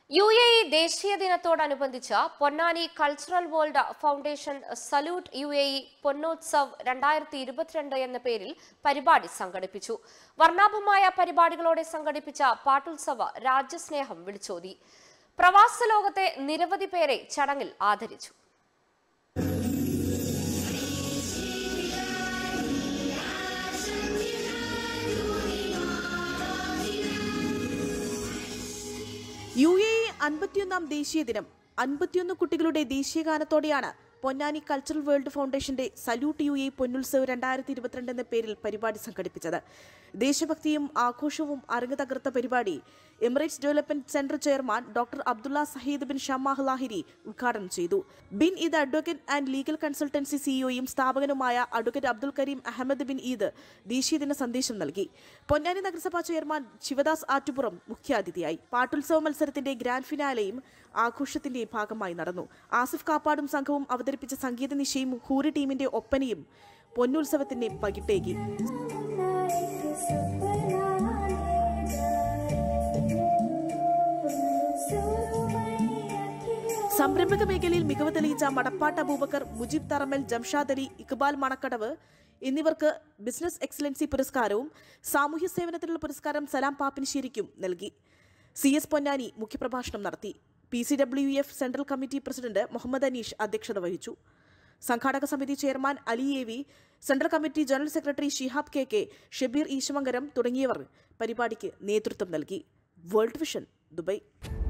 U A E ദേശീയ ദിനത്തോടനുബന്ധിച്ച് Ponnani cultural world foundation salute U A E Ponnotsav രണ്ടായിരത്തി ഇരുപത്തിരണ്ട് എന്ന പേരിൽ പരിപാടി സംഘടിപ്പിച്ചു വർണ്ണാഭമായ പരിപാടികളോടെ സംഘടിപ്പിച്ച പാട്ടുത്സവ രാജ്യസ്നേഹം വിളിച്ചോതി പ്രവാസ ലോകത്തെ നിരവധി പേരെ ചടങ്ങിൽ ആദരിച്ചു യു എ ഇ അൻപത്തിയൊന്നാം ദേശീയ ദിനം അൻപത്തിയൊന്ന് കുട്ടികളുടെ ദേശീയഗാനത്തോടെയാണ് പൊന്നാനി കൾച്ചറൽ വേൾഡ് ഫൗണ്ടേഷന്റെ സല്യൂട്ട് യു എ പൊന്നുത്സവ് രണ്ടായിരത്തി ഇരുപത്തിരണ്ട് എന്ന പേരിൽ പരിപാടി സംഘടിപ്പിച്ചത് ദേശഭക്തിയും ആഘോഷവും അരങ്ങ് തകർത്ത പരിപാടി Emirates development centre chairman doctor Abdullah Saeed bin Shamah ലാഹിരി ഉദ്ഘാടനം ചെയ്തു bin Eid advocate and legal consultancy സിഇഒയും സ്ഥാപകനുമായ advocate Abdul Kareem Ahmed bin Eid ദേശീയദിന സന്ദേശം നൽകി പൊന്നാനി നഗരസഭാ ചെയർമാൻ ശിവദാസ് ആറ്റുപുറം മുഖ്യാതിഥിയായി പാട്ടുത്സവ മത്സരത്തിന്റെ ഗ്രാൻഡ് ഫിനാലെയും ആഘോഷത്തിന്റെ ഭാഗമായി നടന്നു ആസിഫ് കാപ്പാടും സംഘവും അവതരിപ്പിച്ച സംഗീത നിശയും ഹൂരി ടീമിന്റെ ഒപ്പനയും പൊന്നുത്സവത്തിന്റെ പകിട്ടേകി സംരംഭക മേഖലയിൽ മികവ് തെളിയിച്ച മടപ്പാട്ട് അബൂബക്കർ മുജീബ് തറമൽ ജംഷാദ് അലി ഇക്ബാൽ മണക്കടവ് എന്നിവർക്ക് ബിസിനസ് എക്സലൻസി പുരസ്കാരവും സാമൂഹ്യ സേവനത്തിനുള്ള പുരസ്കാരം സലാം പാപ്പിനിശ്ശേരിക്കും നൽകി സി എസ് പൊന്നാനി മുഖ്യപ്രഭാഷണം നടത്തി P C W F central committee president Muhammad Aneesh അധ്യക്ഷത വഹിച്ചു സംഘാടക സമിതി chairman Ali A V central committee general secretary Shihab K K Shabeer Eeshamangaram തുടങ്ങിയവർ പരിപാടിക്ക് നേതൃത്വം നൽകി വേൾഡ് വിഷൻ ദുബൈ